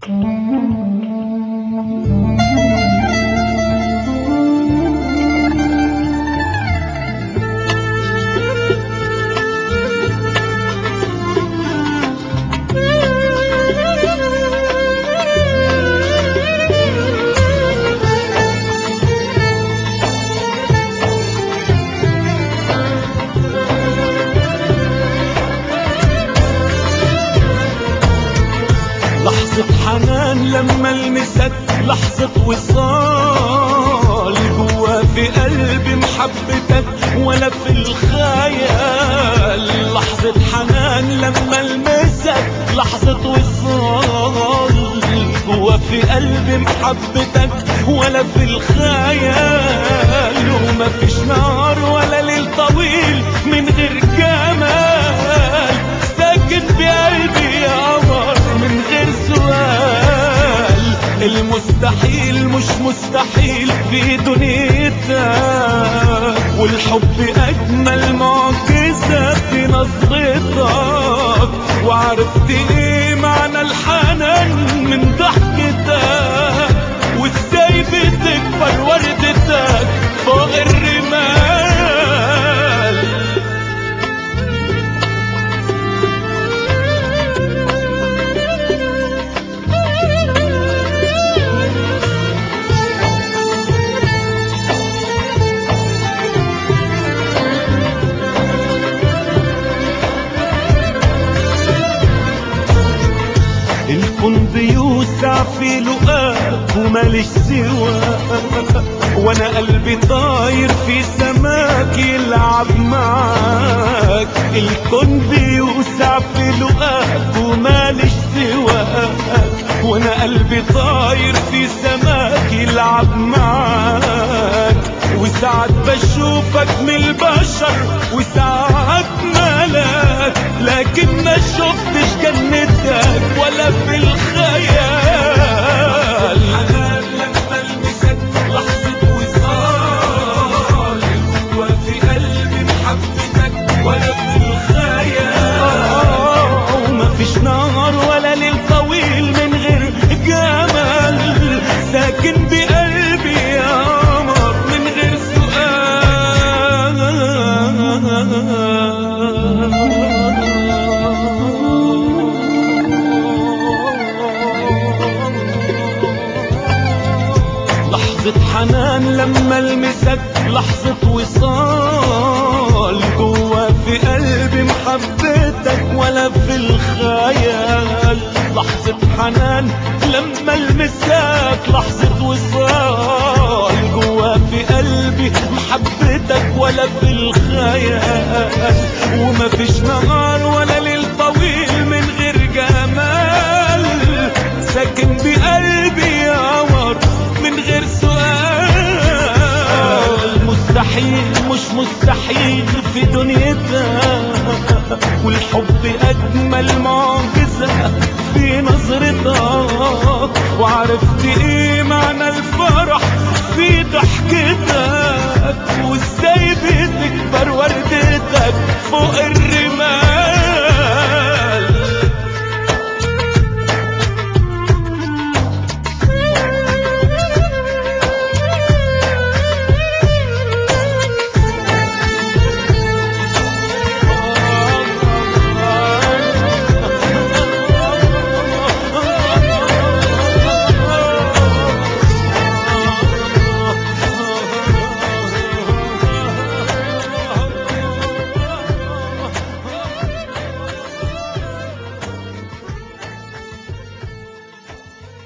لحظة حنان لما المسك لحظة وصال جوا في قلبي محبتك ولا في الخيال لحظة حنان لما المسك لحظة وصال جوا في قلبي محبتك ولا في الخيال وما فيش نهار ولا ليل طويل من غير جمال ساكن في قلبي يا قمر من غير سؤال المستحيل مش مستحيل في دنيتك والحب اجمل معجزة في نظرتك وعرفت ايه معنى الحنان من ضحكتك وازاي بتكبر وردتك فوق الرمال الكون بيوسع في لقاك وماليش سواك وانا قلبي طاير في سماك يلعب معاك الكون بيوسع في لقاك وماليش سواك وانا قلبي طاير في سماك يلعب معاك وساعات بشوفك من البشر وساعات ملاك لكن ما شفتش جنتك ولا في الخيال حنان لما المسك لحظة وصال جوا في قلبي محبتك ولا في الخيال وما فيش نهار ولا ليل طويل من غير جمال ساكن بقلبي يا قمر من غير سؤال لحظة حنان لما المسك لحظة وصال جوا في قلبي محبتك ولا في الخيال لحظة حنان لما المسك لحظة وصال جوا في قلبي محبتك ولا في الخيال وما فيش نهار ولا ليل طويل من غير جمال ساكن بقلبي يا قمر من غير سؤال مستحيل مش مستحيل في دنيتك والحب اجمل معجزة في نظرتك وعرفت ايه معنى الفرح في ضحكتك وازاي بتكبر وردتك فوق الرمال